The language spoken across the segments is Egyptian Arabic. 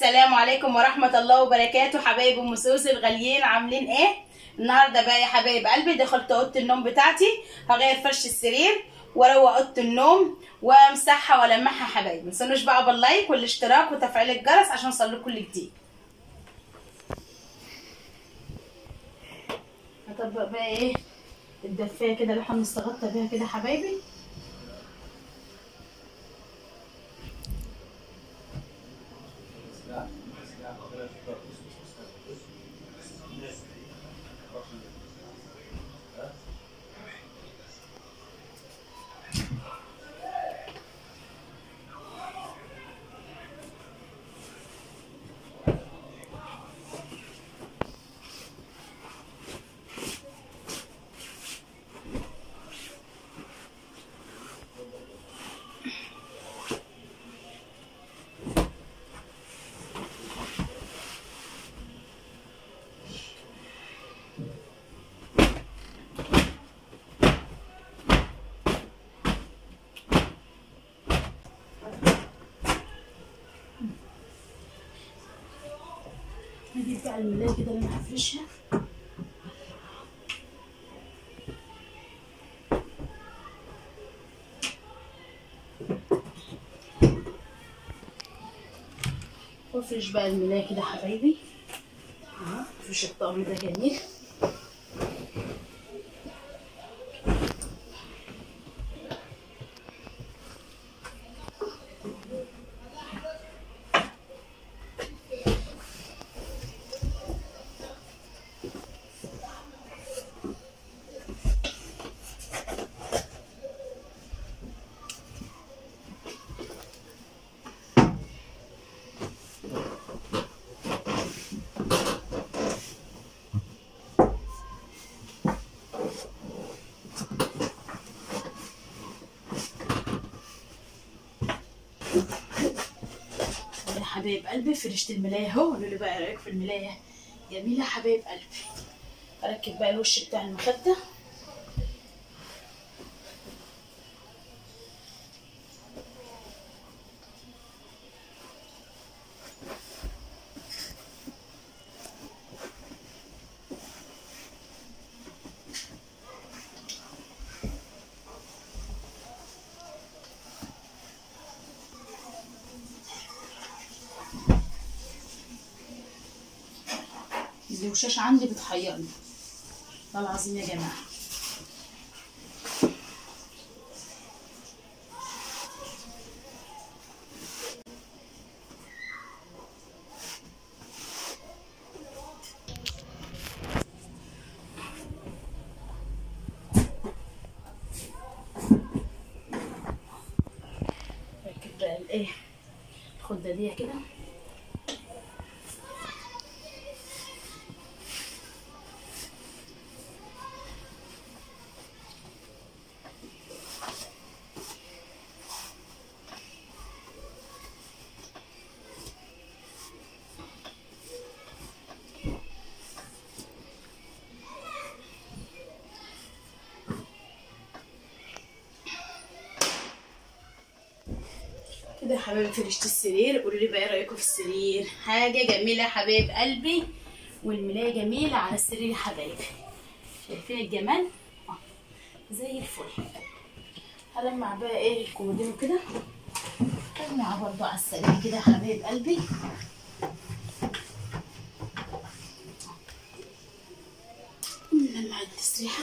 السلام عليكم ورحمة الله وبركاته حبايب ام سوسي الغاليين عاملين ايه؟ النهارده بقى يا حبايب قلبي دخلت اوضه النوم بتاعتي هغير فرش السرير واروق اوضه النوم وامسحها والمعها يا حبايبي ما تنسونوش بقى باللايك والاشتراك وتفعيل الجرس عشان يوصلكوا كل جديد هطبق بقى ايه الدفايه كده اللي احنا بنستغطى بيها كده يا حبايبي هجيب بقى الملاية كده اللي انا هفرشها وافرش بقى الملاية كده يا حبايبي اهو افرش الطقم ده جميل يا حبايب قلبي فرشت الملاية اهو قولوا لي بقى ايه رايك في الملاية جميلة يا حبايب قلبي اركب بقى الوش بتاع المخدة الوشاش عندي بتحيرني والله العظيم يا جماعه ركب بقى الايه الخده دي كده كده يا حبايبي فرشت السرير قولوا لي بقى ايه رايكم في السرير حاجه جميله يا حبايب قلبي والملايه جميله على السرير يا حبايبي شايفين الجمال آه، زي الفل هلمع بقى ايه الكومودينو كده هلمع برضو على السرير كده يا حبايب قلبي نلمع التسريحه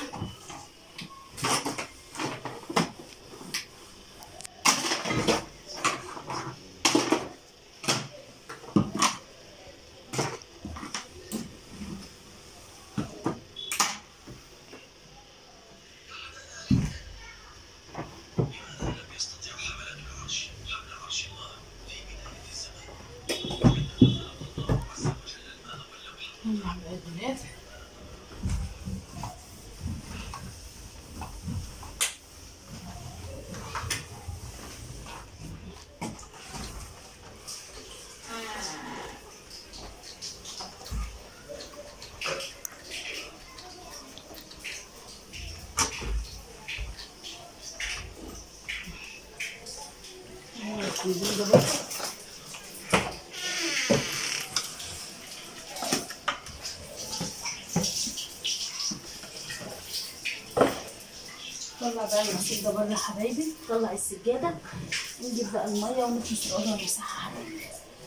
نلمع بقى البنات نطلع بقى الغسيل ده بره يا حبايبي نطلع السجاده ونجيب بقى الميه ونكنس الاوضه ونمسحها يا حبايبي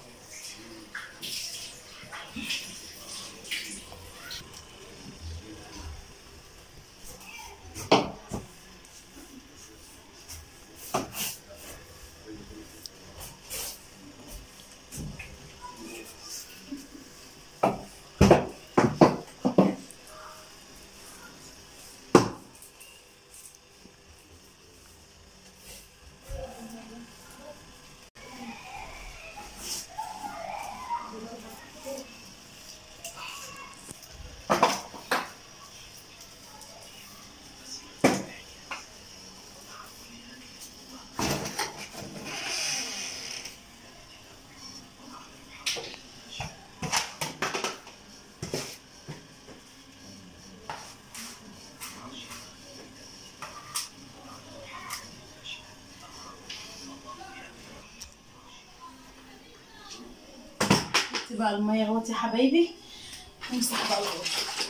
حطي بقى الميه اهوت يا حبايبي نمسح بقى الاوضه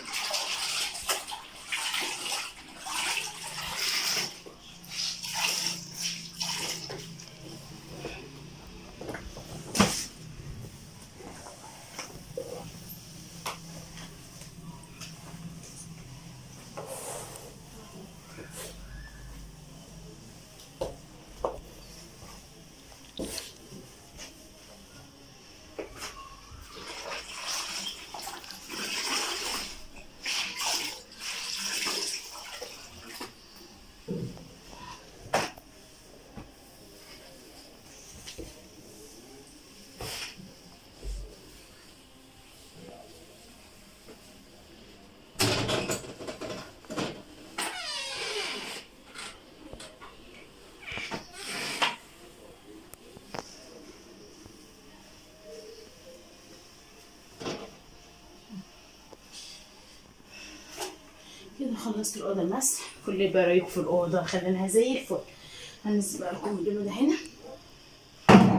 كده خلصت الاوضه المسح كل بقى رايكم في الاوضه خليناها زي الفل هنزل بقى لكم اللون ده هنا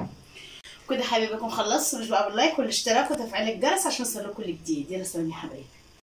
كده حبايبي اكون خلصت مش بقى باللايك والاشتراك وتفعيل الجرس عشان يوصلكوا كل جديد يلا سلام يا حبايبي